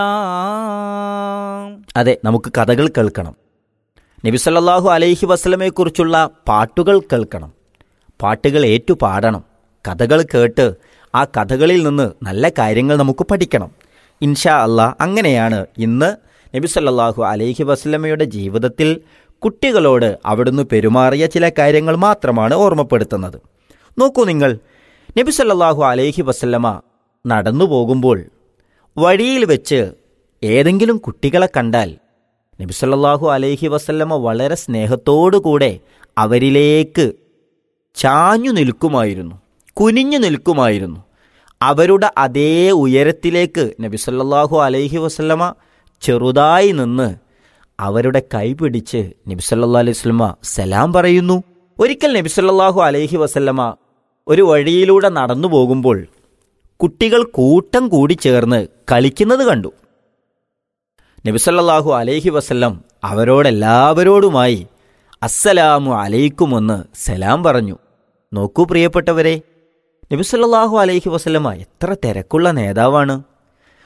അതെ നമുക്ക് കഥകൾ കേൾക്കണം നബിസല്ലാഹു അലൈഹി വസ്ലമയെക്കുറിച്ചുള്ള പാട്ടുകൾ കേൾക്കണം പാട്ടുകൾ ഏറ്റു പാടണം കഥകൾ കേട്ട് ആ കഥകളിൽ നിന്ന് നല്ല കാര്യങ്ങൾ നമുക്ക് പഠിക്കണം ഇൻഷാ അള്ളാ അങ്ങനെയാണ് ഇന്ന് നബി സല്ലല്ലാഹു അലൈഹി വസ്ലമയുടെ ജീവിതത്തിൽ കുട്ടികളോട് അവിടുന്ന് പെരുമാറിയ ചില കാര്യങ്ങൾ മാത്രമാണ് ഓർമ്മപ്പെടുത്തുന്നത് നോക്കൂ നിങ്ങൾ നബി സല്ലല്ലാഹു അലൈഹി വസല്ലമ നടന്നു പോകുമ്പോൾ വഴിയിൽ വെച്ച് ഏതെങ്കിലും കുട്ടികളെ കണ്ടാൽ നബി സല്ലല്ലാഹു അലൈഹി വസല്ലമ വളരെ സ്നേഹത്തോടുകൂടെ അവരിലേക്ക് ചാഞ്ഞു നിൽക്കുമായിരുന്നു കുനിഞ്ഞു നിൽക്കുമായിരുന്നു അവരുടെ അതേ ഉയരത്തിലേക്ക് നബി സല്ലല്ലാഹു അലൈഹി വസല്ലമ ചെറുതായി നിന്ന് അവരുടെ കൈ പിടിച്ച് നബി സല്ലല്ലാഹു അലൈഹി വസല്ലമ സലാം പറയുന്നു ഒരിക്കൽ നബി സല്ലല്ലാഹു അലൈഹി വസല്ലമ ഒരു വഴിയിലൂടെ നടന്നു പോകുമ്പോൾ കുട്ടികൾ കൂട്ടം കൂടി ചേർന്ന് കളിക്കുന്നത് കണ്ടു നബിസല്ലാഹു അലൈഹി വസല്ലം അവരോടെല്ലാവരോടുമായി അസ്സലാമു അലൈക്കുമെന്ന് സലാം പറഞ്ഞു നോക്കൂ പ്രിയപ്പെട്ടവരെ നബിസല്ലാഹു അലൈഹി വസല്ലമ എത്ര തിരക്കുള്ള നേതാവാണ്